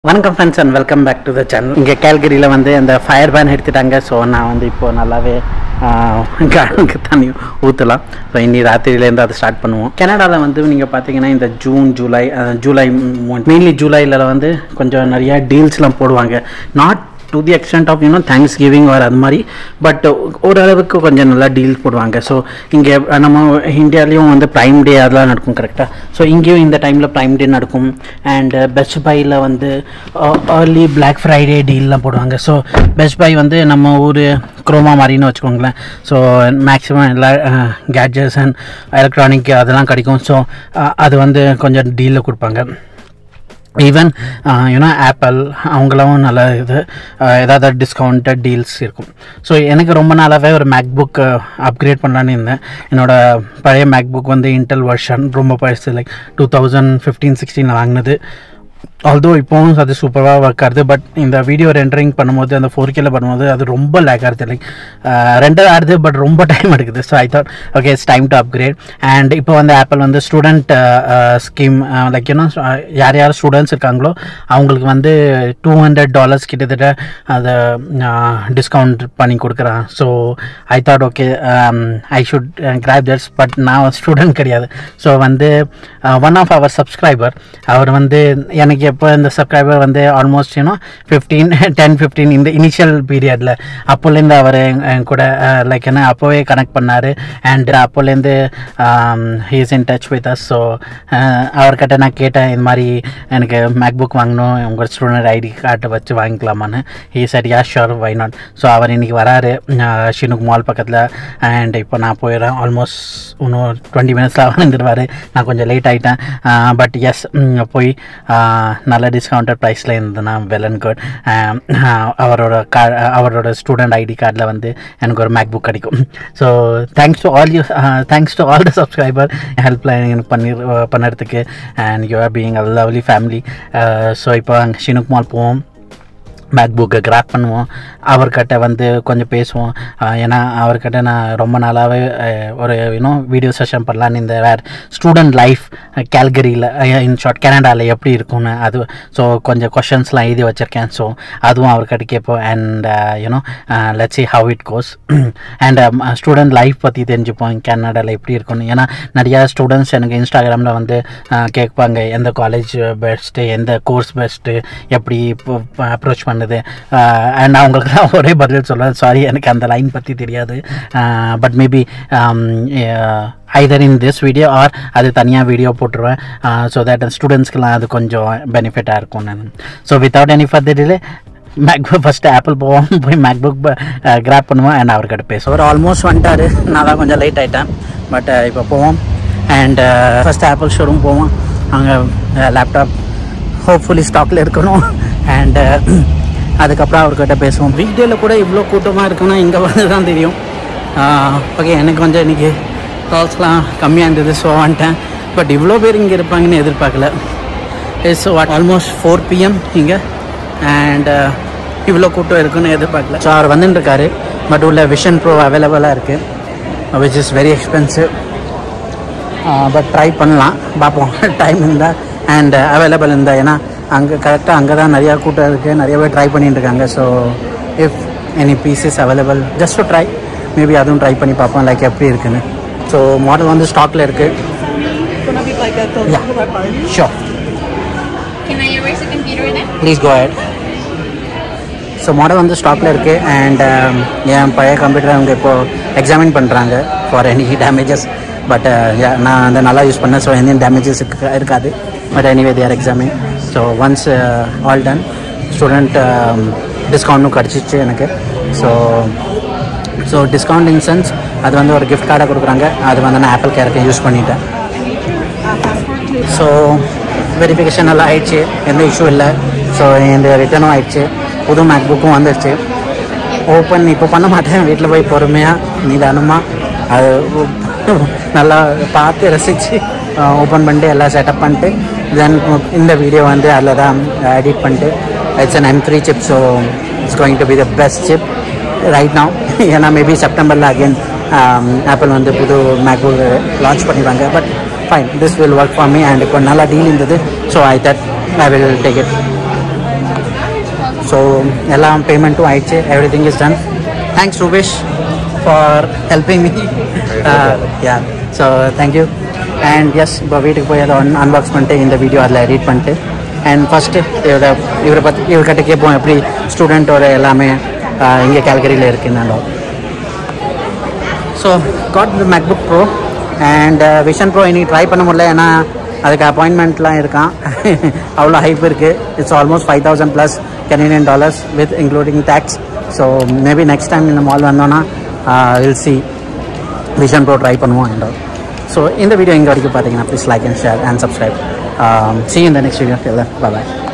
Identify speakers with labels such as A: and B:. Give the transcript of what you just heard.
A: வணக்கம் friends and welcome back to the channel இங்கே கேல்கரியில் வந்து அந்த ஃபயர் பேன் எடுத்துட்டாங்க ஸோ நான் வந்து இப்போது நல்லாவே கார்டனுக்கு தண்ணி ஊற்றலாம் ஸோ இன்னி ராத்திரியிலேருந்து அதை ஸ்டார்ட் பண்ணுவோம் கனடாவில் வந்து நீங்கள் பார்த்தீங்கன்னா இந்த June July ah, July mainly ஜூலையில் வந்து கொஞ்சம் நிறையா டீல்ஸ்லாம் போடுவாங்க not to the extent of you know Thanksgiving வர அது மாதிரி பட் ஓரளவுக்கு கொஞ்சம் நல்லா டீல் போடுவாங்க ஸோ இங்கே நம்ம இந்தியாலேயும் வந்து ப்ரைம் டே அதெல்லாம் நடக்கும் கரெக்டாக ஸோ இங்கேயும் இந்த டைமில் ப்ரைம் டே நடக்கும் அண்ட் பெஸ்ட் பையில் வந்து ஏர்லி பிளாக் ஃப்ரைடே டீல்லாம் போடுவாங்க ஸோ பெஸ்ட் பை வந்து நம்ம ஊர் குரோமா மாதிரின்னு வச்சுக்கோங்களேன் ஸோ மேக்ஸிமம் எல்லா கேட்ஜெட்ஸ் அண்ட் எலக்ட்ரானிக் அதெல்லாம் கிடைக்கும் ஸோ அது வந்து கொஞ்சம் டீலில் கொடுப்பாங்க ஈவன் யூனோ ஆப்பிள் அவங்களும் நல்ல இது அஹ், ஏதாவது டிஸ்கவுண்டட் டீல்ஸ் இருக்கும் ஸோ எனக்கு ரொம்ப நாளாகவே ஒரு மேக் புக் அப்கிரேட் பண்ணலான்னு இருந்தேன் என்னோட பழைய மேக் புக் வந்து இன்டெல் வெர்ஷன் ரொம்ப பழசு லைக் டூ தௌசண்ட் ஃபிஃப்டீன் சிக்ஸ்டீனில் வாங்கினது ஆல்தோ இப்போவும் அது சூப்பராக ஒர்க் ஆகுது பட் இந்த வீடியோ ரெண்டரிங் பண்ணும்போது அந்த ஃபோர் கேல பண்ணும்போது அது ரொம்ப லேக் ஆகுது லைக் ரெண்டர் ஆகுது பட் ரொம்ப டைம் எடுக்குது so I thought okay it's time to upgrade and இப்போ வந்து ஆப்பிள் வந்து ஸ்டூடெண்ட் ஸ்கீம் லைக் யூனோ யார் யார் ஸ்டூடெண்ட்ஸ் இருக்காங்களோ அவங்களுக்கு வந்து டூ ஹண்ட்ரட் டாலர்ஸ் கிட்டத்தட்ட அதை டிஸ்கவுண்ட் பண்ணி கொடுக்குறான் so I thought okay I should grab that's but நான் ஸ்டூடெண்ட் கிடையாது ஸோ வந்து ஒன் ஆஃப் அவர் சப்ஸ்கிரைபர் அவர் வந்து எனக்கு எப்போ இந்த சப்ஸ்கிரைபர் வந்து almost you know fifteen ten fifteen இந்த இனிஷியல் பீரியடில் அப்போலேருந்து அவர் என் என் கூட லைக் என்ன அப்போவே கனெக்ட் பண்ணார் அண்ட் அப்போலேருந்து he's in touch with us so அவர்கிட்ட நான் கேட்டேன் இந்த மாதிரி எனக்கு மேக் புக் வாங்கணும் உங்கள் ஸ்டூடெண்ட் ஐடி கார்டை வச்சு வாங்கிக்கலாமான்னு he said yeah sure why not so அவர் இன்னைக்கு வராரு ஷினுக் மால் பக்கத்தில் அண்ட் இப்போ நான் போயிடுறேன் ஆல்மோஸ்ட் இன்னும் டுவெண்ட்டி மினிட்ஸில் வந்துடுவார் நான் கொஞ்சம் லேட் ஆகிட்டேன் பட் எஸ் போய் ஆஹ், நல்ல டிஸ்கவுண்டட் ப்ரைஸில் இருந்ததுன்னா வெல் அண்ட் குட் அவரோட கா அவரோட ஸ்டூடெண்ட் ஐடி கார்டில் வந்து எனக்கு ஒரு மேக் புக் கிடைக்கும் so thanks to all you thanks to all the subscriber ஹெல்ப்ல எனக்கு பண்ணி பண்ணுறதுக்கு and you are being a lovely family so இப்போ அங்கே ஷினுக் மால் போவோம் மேக் புக்கை கிராப் பண்ணுவோம் அவர்கிட்ட வந்து கொஞ்சம் பேசுவோம் ஆஹ் ஏன்னா அவர்கிட்ட நான் ரொம்ப நாளாகவே ஒரு யூனோ வீடியோ செஷன் பண்ணலான்னு இந்த வேறு ஸ்டூடெண்ட் லைஃப் கேல்கரியில் இன் ஷார்ட் கனடாவில் எப்படி இருக்கும்னு அது ஸோ கொஞ்சம் கொஷின்ஸ்லாம் எழுதி வச்சுருக்கேன் ஸோ அதுவும் அவர்கிட்ட கேட்போம் and you know let's see how it goes and student life பற்றி தெரிஞ்சுப்போம் கனடாவில் எப்படி இருக்கும்னு ஏன்னா நிறையா ஸ்டூடெண்ட்ஸ் எனக்கு இன்ஸ்டாகிராமில் வந்து ஆஹ் கேட்பாங்க எந்த காலேஜ் பெஸ்ட்டு எந்த கோர்ஸ் பெஸ்ட்டு எப்படி அப்ரோச் பண்ணுது அண்ட் அவங்களுக்குலாம் ஒரே பதில் சொல்லுவேன் சாரி எனக்கு அந்த லைன் பற்றி தெரியாது but maybe either in this video or அது தனியாக வீடியோ போட்டுருவேன் ஸோ தட் ஸ்டூடெண்ட்ஸ்க்கெலாம் அது கொஞ்சம் பெனிஃபிட்டாக இருக்கும் நான் so without any further delay MacBook first Apple போவோம் போய் மேக்புக் கிராப் பண்ணுவோம் அண்ட் அவர்கிட்ட பேசுவோம் அவர் ஆல்மோஸ்ட் வந்துட்டாரு நான் தான் கொஞ்சம் லேட் ஆகிட்டேன் பட் இப்போ போவோம் அண்ட் ஃபஸ்ட்டு ஆப்பிள் ஷோரூம் போவோம் அங்கே லேப்டாப் ஹோப்ஃபுல்லி ஸ்டாக்கில் இருக்கணும் அண்ட் அதுக்கப்புறம் அவர்கிட்ட பேசுவோம் வீடியோவில் கூட இவ்வளோ கூட்டமாக இருக்குன்னா இங்கே வந்து தான் தெரியும் ஓகே எனக்கு கொஞ்சம் இன்றைக்கி கால்ஸ்லாம் கம்மியாக இருந்தது ஸோ வந்துட்டேன் பட் இவ்வளோ பேர் இங்கே இருப்பாங்கன்னு எதிர்பார்க்கல இட்ஸ் ஆல்மோஸ்ட் ஃபோர் பிஎம் இங்கே அண்ட் இவ்வளோ கூட்டம் இருக்குன்னு எதிர்பார்க்கல ஸோ அவர் வந்துட்டுருக்காரு பட் உள்ள விஷன் ப்ரோ அவைலபிளாக இருக்குது which is very expensive but try பண்ணலாம் பார்ப்போம் டைம் இருந்தால் அண்ட் அவைலபிள் இருந்தால் ஏன்னா அங்கே கரெக்டாக அங்கே தான் நிறையா கூட்டம் இருக்குது நிறைய பேர் ட்ரை பண்ணிட்டு இருக்காங்க so if any pieces available just to try maybe அதுவும் ட்ரை பண்ணி பார்ப்போம் லைக் எப்படி இருக்குன்னு ஸோ மாடல் வந்து ஸ்டாக்கில் இருக்குது
B: Gonna be like a close
A: Yeah.
B: to my phone.
A: Sure
C: Can I erase the computer then?
A: Please go ahead so model வந்து ஸ்டாக்கில் இருக்குது அண்ட் என் பழைய கம்ப்யூட்டரை அவங்க இப்போது எக்ஸாமின் பண்ணுறாங்க ஃபார் எனி டேமேஜஸ் பட் நான் வந்து நல்லா யூஸ் பண்ணேன் ஸோ எந்த டேமேஜஸ் இருக்காது but anyway there examine so once all done student டிஸ்கவுண்ட்டும் கிடச்சிச்சு எனக்கு so so discount in sense அது வந்து ஒரு கிஃப்ட் கார்டை கொடுக்குறாங்க அது வந்து நான் ஆப்பிள் கேருக்கு யூஸ் பண்ணிட்டேன் ஸோ வெரிஃபிகேஷன் எல்லாம் ஆயிடுச்சு எந்த இஷ்யூ இல்லை ஸோ இந்த ரிட்டர்னும் ஆயிடுச்சு புது மேக் புக்கும் வந்துடுச்சு ஓப்பன் இப்போ பண்ண மாட்டேன் வீட்டில் போய் பொறுமையாக நிதானமாக அது நல்லா பார்த்து ரசித்து ஓப்பன் பண்ணிட்டு எல்லாம் செட்டப் பண்ணிட்டு தென் இந்த வீடியோ வந்து அதில் தான் எடிட் பண்ணிட்டு it's an M three chip so it's going to be the best chip right now ஏன்னா மேபி செப்டம்பரில் அகெயின் ஆப்பிள் வந்து புது மேக்புக் லான்ச் பண்ணிடுவாங்க but fine this will work for me and இப்போ நல்லா டீல் இருந்தது so I that I will take it so எல்லாம் பேமெண்ட்டும் ஆயிடுச்சு everything is done thanks Rupesh for helping me yeah so thank you and yes இப்போ வீட்டுக்கு போய் அதை அன்பாக்ஸ் பண்ணிட்டு இந்த வீடியோ அதில் எடிட் பண்ணிட்டு அண்ட் ஃபஸ்ட்டு இவரை இவரை பற்றி இவர்கிட்ட கேட்போம் எப்படி ஸ்டூடெண்ட்டோட எல்லாமே ஆஹ், இங்கே கேல்கரியில் இருக்குன்னு so got the MacBook Pro and Vision Pro இன்னைக்கு ட்ரை பண்ண முடியல ஏன்னா அதுக்கு அப்பாயின்மெண்ட்லாம் இருக்கான் அவ்வளோ ஹைப் இருக்குது it's almost five thousand plus Canadian dollars with including tax so maybe next time இந்த மால் வந்தோன்னா will see Vision Pro try பண்ணுவோம் அண்ட் ஸோ இந்த வீடியோ இங்கே வரைக்கும் பார்த்தீங்கன்னா please like and share and subscribe see இந்த next video இல்லை பாய்